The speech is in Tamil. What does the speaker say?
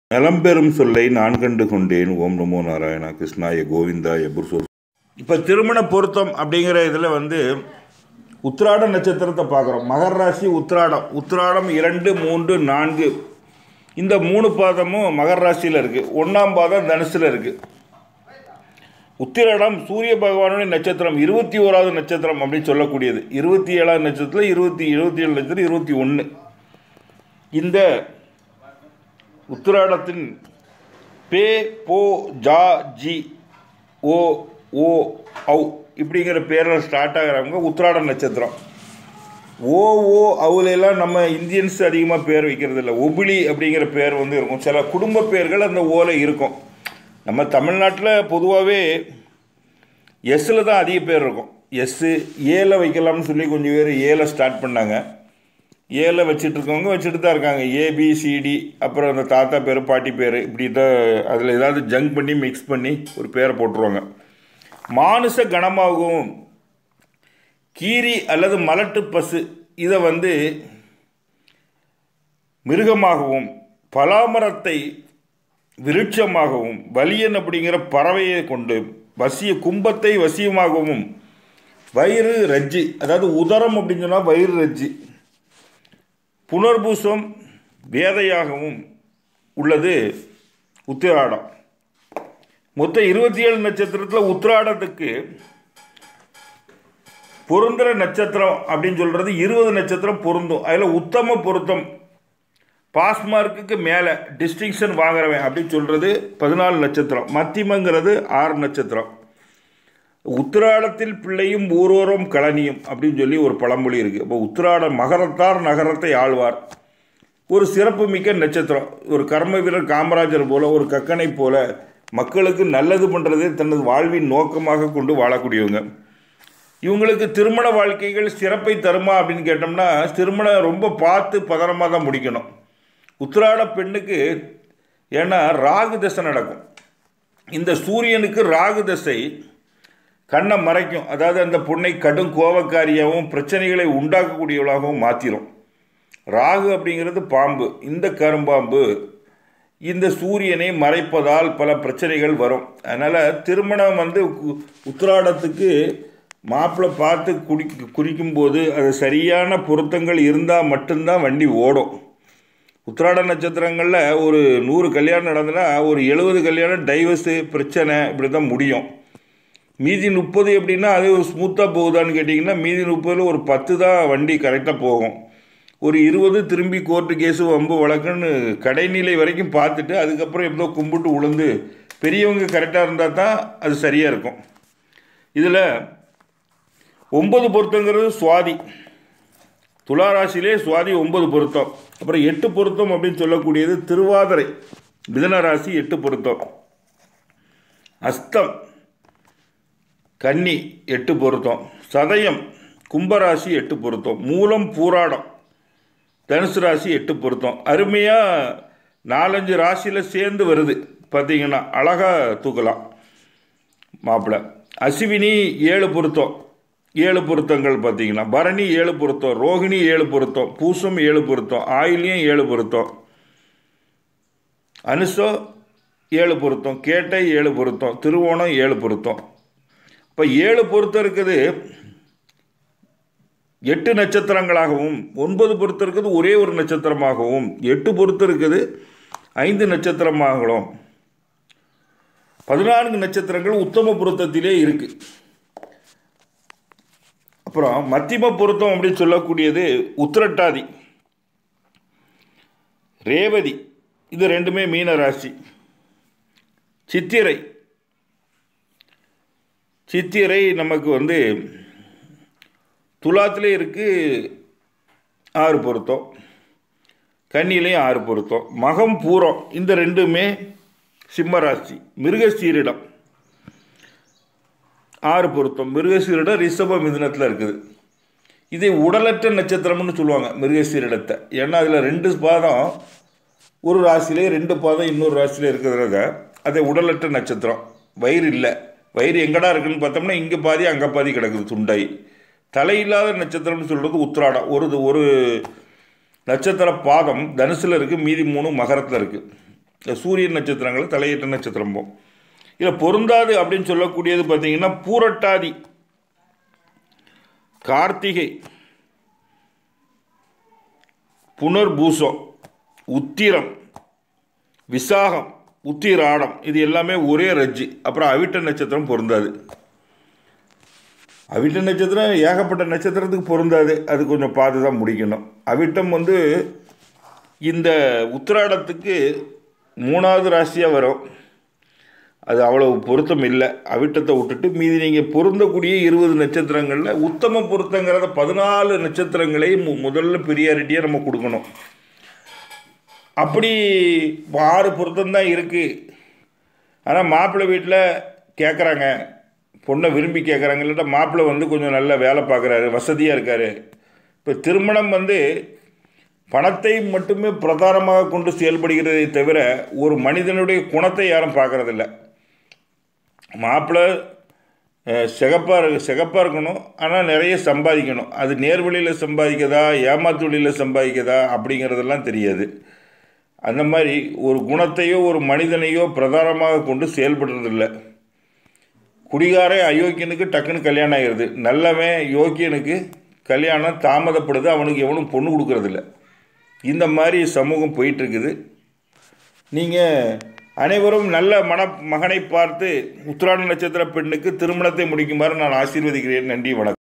நலம்பெறும் சொல்லை நான் கண்டு கொண்டேன் ஓம் நமோ நாராயணா கிருஷ்ணாய கோவிந்தாய புருஷோ இப்போ திருமண பொருத்தம் அப்படிங்கிற இதில் வந்து உத்திராட நட்சத்திரத்தை பார்க்குறோம் மகர ராசி உத்திராடம் உத்திராடம் இரண்டு மூன்று நான்கு இந்த மூணு பாதமும் மகர ராசியில் இருக்குது ஒன்றாம் பாதம் தனுசில் இருக்குது உத்திராடம் சூரிய பகவானுடைய நட்சத்திரம் இருபத்தி ஓராவது நட்சத்திரம் அப்படின்னு சொல்லக்கூடியது இருபத்தி ஏழாவது நட்சத்திரம் இருபத்தி இருபத்தி ஏழு நட்சத்திரம் இருபத்தி ஒன்று இந்த உத்திராடத்தின் பே போ ஜா ஜி ஓ ஓ ஔ இப்படிங்கிற பேரில் ஸ்டார்ட் ஆகிறவங்க உத்திராட நட்சத்திரம் ஓ ஓ அவுலெல்லாம் நம்ம இந்தியன்ஸ் அதிகமாக பேர் வைக்கிறது இல்லை ஒபிலி அப்படிங்கிற பேர் வந்து இருக்கும் சில குடும்ப பேர்கள் அந்த ஓலை இருக்கும் நம்ம தமிழ்நாட்டில் பொதுவாகவே எஸ்ஸில் தான் அதிக பேர் இருக்கும் எஸ்ஸு ஏல வைக்கலாம்னு சொல்லி கொஞ்சம் பேர் ஏல ஸ்டார்ட் பண்ணாங்க ஏல வச்சுட்டு இருக்கவங்க வச்சுட்டு தான் இருக்காங்க ஏபிசிடி அப்புறம் அந்த தாத்தா பேர் பாட்டி பேர் இப்படி தான் அதில் ஏதாவது ஜங்க் பண்ணி மிக்ஸ் பண்ணி ஒரு பேரை போட்டுருவாங்க மானுச கணமாகவும் கீரி அல்லது மலட்டு பசு இதை வந்து மிருகமாகவும் பலாமரத்தை விருட்சமாகவும் வலியன் அப்படிங்கிற பறவையை கொண்டு வசிய கும்பத்தை வசியமாகவும் வயிறு ரஜ்ஜி அதாவது உதரம் அப்படின்னு சொன்னால் வயிறு ரஜ்ஜி புனர்பூசம் வேதையாகவும் உள்ளது உத்திராடம் மொத்தம் இருபத்தி ஏழு நட்சத்திரத்தில் உத்திராடத்துக்கு பொருந்துற நட்சத்திரம் அப்படின்னு சொல்கிறது இருபது நட்சத்திரம் பொருந்தும் அதில் உத்தம பொருத்தம் பாஸ் மார்க்குக்கு மேலே டிஸ்டிங்ஷன் வாங்குறவன் அப்படின்னு சொல்கிறது பதினாலு நட்சத்திரம் மத்தியமங்கிறது ஆறு நட்சத்திரம் உத்திராடத்தில் பிள்ளையும் ஊரோரம் கழனியும் அப்படின்னு சொல்லி ஒரு பழமொழி இருக்குது இப்போ உத்திராடம் மகரத்தார் நகரத்தை ஆழ்வார் ஒரு சிறப்பு மிக்க நட்சத்திரம் ஒரு கர்ம வீரர் காமராஜர் போல ஒரு கக்கனை போல மக்களுக்கு நல்லது பண்ணுறதே தனது வாழ்வின் நோக்கமாக கொண்டு வாழக்கூடியவங்க இவங்களுக்கு திருமண வாழ்க்கைகள் சிறப்பை தருமா அப்படின்னு கேட்டோம்னா திருமணம் ரொம்ப பார்த்து பதனமாக தான் முடிக்கணும் உத்திராட பெண்ணுக்கு ஏன்னா ராகு தசை நடக்கும் இந்த சூரியனுக்கு ராகு தசை கண்ணை மறைக்கும் அதாவது அந்த பொண்ணை கடும் கோபக்காரியாகவும் பிரச்சனைகளை உண்டாக்கக்கூடியவளாகவும் மாற்றிடும் ராகு அப்படிங்கிறது பாம்பு இந்த கரும்பாம்பு இந்த சூரியனை மறைப்பதால் பல பிரச்சனைகள் வரும் அதனால் திருமணம் வந்து உத்திராடத்துக்கு மாப்பிள்ளை பார்த்து குடி குறிக்கும்போது அது சரியான பொருத்தங்கள் இருந்தால் மட்டும்தான் வண்டி ஓடும் உத்திராட நட்சத்திரங்களில் ஒரு நூறு கல்யாணம் நடந்ததுன்னா ஒரு எழுபது கல்யாணம் டைவர்ஸு பிரச்சனை இப்படி தான் முடியும் மீதி முப்பது எப்படின்னா அது ஸ்மூத்தாக போகுதான்னு கேட்டிங்கன்னா மீதி முப்பதில் ஒரு பத்து தான் வண்டி கரெக்டாக போகும் ஒரு இருபது திரும்பி கோர்ட்டு கேஸு வம்பு வழக்குன்னு கடைநிலை வரைக்கும் பார்த்துட்டு அதுக்கப்புறம் எப்பதோ கும்பிட்டு உளுந்து பெரியவங்க கரெக்டாக இருந்தால் தான் அது சரியாக இருக்கும் இதில் ஒன்பது பொருத்தங்கிறது சுவாதி துளாராசிலே சுவாதி ஒன்பது பொருத்தம் அப்புறம் எட்டு பொருத்தம் அப்படின்னு சொல்லக்கூடியது திருவாதிரை மிதனராசி எட்டு பொருத்தம் அஸ்தம் கன்னி எட்டு பொருத்தம் சதயம் கும்பராசி எட்டு பொருத்தம் மூலம் பூராடம் தனுசு ராசி எட்டு பொருத்தம் அருமையாக நாலஞ்சு ராசியில் சேர்ந்து வருது பார்த்தீங்கன்னா அழகாக தூக்கலாம் மாப்பிள்ளை அஸ்வினி ஏழு பொருத்தம் ஏழு பொருத்தங்கள் பார்த்தீங்கன்னா பரணி ஏழு பொருத்தம் ரோகிணி ஏழு பொருத்தம் பூசம் ஏழு பொருத்தம் ஆயிலியம் ஏழு பொருத்தம் அனுசோ ஏழு பொருத்தம் கேட்டை ஏழு பொருத்தம் திருவோணம் ஏழு பொருத்தம் இப்போ ஏழு பொருத்தம் இருக்குது எட்டு நட்சத்திரங்களாகவும் ஒன்பது பொருத்தம் இருக்குது ஒரே ஒரு நட்சத்திரமாகவும் எட்டு பொருத்தம் இருக்குது ஐந்து நட்சத்திரமாகவும் பதினான்கு நட்சத்திரங்கள் உத்தம பொருத்தத்திலே இருக்குது அப்புறம் மத்தியம பொருத்தம் அப்படின்னு சொல்லக்கூடியது உத்திரட்டாதி ரேவதி இது ரெண்டுமே மீன ராசி சித்திரை சித்திரை நமக்கு வந்து துலாத்திலே இருக்குது ஆறு பொருத்தம் கன்னிலையும் ஆறு பொருத்தம் மகம் பூரம் இந்த ரெண்டுமே சிம்மராசி மிருகசீரிடம் ஆறு பொருத்தம் மிருகசீரிடம் ரிஷப மிதுனத்தில் இருக்குது இதை உடலற்ற நட்சத்திரம்னு சொல்லுவாங்க மிருகசீரிடத்தை ஏன்னா அதில் ரெண்டு பாதம் ஒரு ராசியிலே ரெண்டு பாதம் இன்னொரு ராசியிலே இருக்கிறதுனால அதை உடலற்ற நட்சத்திரம் வயிறு இல்லை வயிறு எங்கடா இருக்குன்னு பார்த்தோம்னா இங்கே பாதி அங்கே பாதி கிடக்குது துண்டாய் தலையில்லாத நட்சத்திரம்னு சொல்கிறது உத்திராடம் ஒரு ஒரு நட்சத்திர பாதம் தனுசில் இருக்குது மீதி மூணு மகரத்தில் இருக்குது இந்த சூரிய நட்சத்திரங்களை தலையிட்ட நட்சத்திரம் போம் இதில் பொருந்தாது அப்படின்னு சொல்லக்கூடியது பார்த்தீங்கன்னா பூரட்டாதி கார்த்திகை புனர்பூசம் உத்திரம் விசாகம் உத்திராடம் இது எல்லாமே ஒரே ரஜ்ஜி அப்புறம் அவிட்ட நட்சத்திரம் பொருந்தாது அவிட்ட நட்சத்திரம் ஏகப்பட்ட நட்சத்திரத்துக்கு பொருந்தாது அது கொஞ்சம் பார்த்து தான் முடிக்கணும் அவிட்டம் வந்து இந்த உத்திராடத்துக்கு மூணாவது ராசியாக வரும் அது அவ்வளவு பொருத்தம் இல்லை அவிட்டத்தை விட்டுட்டு மீதி நீங்கள் பொருந்தக்கூடிய இருபது நட்சத்திரங்களில் உத்தம பொருத்தங்கிறத பதினாலு நட்சத்திரங்களை மு முதல்ல பிரியாரிட்டியாக நம்ம கொடுக்கணும் அப்படி ஆறு பொருத்தம் தான் இருக்குது ஆனால் மாப்பிள்ளை வீட்டில் கேட்குறாங்க பொண்ணை விரும்பி கேட்குறாங்க இல்லாட்டா மாப்பிள்ளை வந்து கொஞ்சம் நல்ல வேலை பார்க்குறாரு வசதியாக இருக்கார் இப்போ திருமணம் வந்து பணத்தை மட்டுமே பிரதானமாக கொண்டு செயல்படுகிறதை தவிர ஒரு மனிதனுடைய குணத்தை யாரும் பார்க்குறதில்ல மாப்பிள்ளை சிகப்பாக இருக்கு சிகப்பாக இருக்கணும் ஆனால் நிறைய சம்பாதிக்கணும் அது நேர்வழியில் சம்பாதிக்கதா ஏமாத்து வழியில் சம்பாதிக்கதா அப்படிங்கிறதெல்லாம் தெரியாது அந்த மாதிரி ஒரு குணத்தையோ ஒரு மனிதனையோ பிரதானமாக கொண்டு செயல்படுறதில்ல குடிகாரன் அயோக்கியனுக்கு டக்குன்னு கல்யாணம் ஆகிடுது நல்லவன் யோக்கியனுக்கு கல்யாணம் தாமதப்படுது அவனுக்கு எவனும் பொண்ணு கொடுக்கறதில்ல இந்த மாதிரி சமூகம் போயிட்டுருக்குது நீங்கள் அனைவரும் நல்ல மன மகனை பார்த்து உத்திராட நட்சத்திர பெண்ணுக்கு திருமணத்தை முடிக்குமாறு நான் ஆசீர்வதிக்கிறேன் நன்றி வணக்கம்